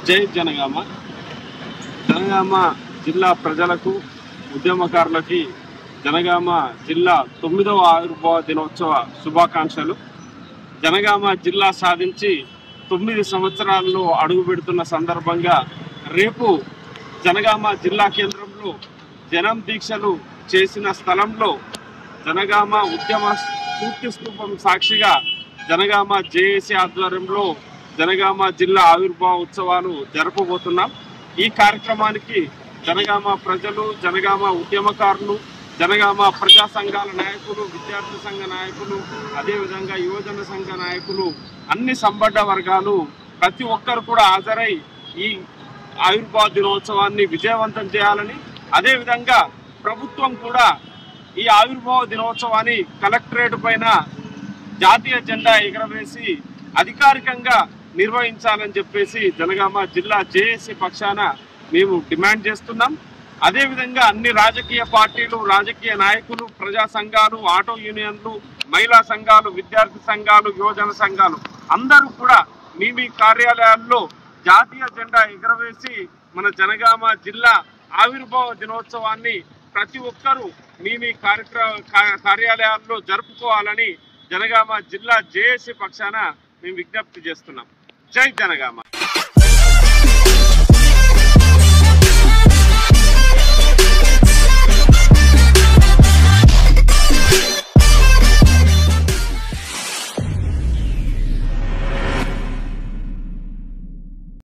జై జనగామ జనగామ జిల్లా ప్రజలకు ఉద్యమకారులకి జనగామ జిల్లా తొమ్మిదవ ఆవిర్భావ దినోత్సవ శుభాకాంక్షలు జనగామ జిల్లా సాధించి తొమ్మిది సంవత్సరాల్లో అడుగు పెడుతున్న సందర్భంగా రేపు జనగామ జిల్లా కేంద్రంలో జనం దీక్షలు చేసిన స్థలంలో జనగామ ఉద్యమ స్ఫూర్తి స్థూపం సాక్షిగా జనగామ జేఏసీ ఆధ్వర్యంలో జనగామ జిల్లా ఆవిర్భావ ఉత్సవాలు జరపబోతున్నాం ఈ కార్యక్రమానికి జనగామ ప్రజలు జనగామ ఉద్యమకారులు జనగామ ప్రజా సంఘాల నాయకులు విద్యార్థి సంఘ నాయకులు అదేవిధంగా యువజన సంఘ నాయకులు అన్ని సంబడ్డ వర్గాలు ప్రతి ఒక్కరు కూడా హాజరై ఈ ఆవిర్భావ దినోత్సవాన్ని విజయవంతం చేయాలని అదేవిధంగా ప్రభుత్వం కూడా ఈ ఆవిర్భావ దినోత్సవాన్ని కలెక్టరేట్ పైన జాతీయ జెండా ఎగరవేసి అధికారికంగా నిర్వహించాలని చెప్పేసి జనగామ జిల్లా జేఏసీ పక్షాన మేము డిమాండ్ చేస్తున్నాం అదేవిధంగా అన్ని రాజకీయ పార్టీలు రాజకీయ నాయకులు ప్రజా సంఘాలు ఆటో యూనియన్లు మహిళా సంఘాలు విద్యార్థి సంఘాలు యువజన సంఘాలు అందరూ కూడా మీ మీ కార్యాలయాల్లో జాతీయ జెండా ఎగరవేసి మన జనగామ జిల్లా ఆవిర్భావ దినోత్సవాన్ని ప్రతి ఒక్కరూ మీ మీ కార్యక్రమ కా- కార్యాలయాల్లో జరుపుకోవాలని జనగామ జిల్లా జేఏసీ పక్షాన మేము విజ్ఞప్తి చేస్తున్నాం జై జనగామ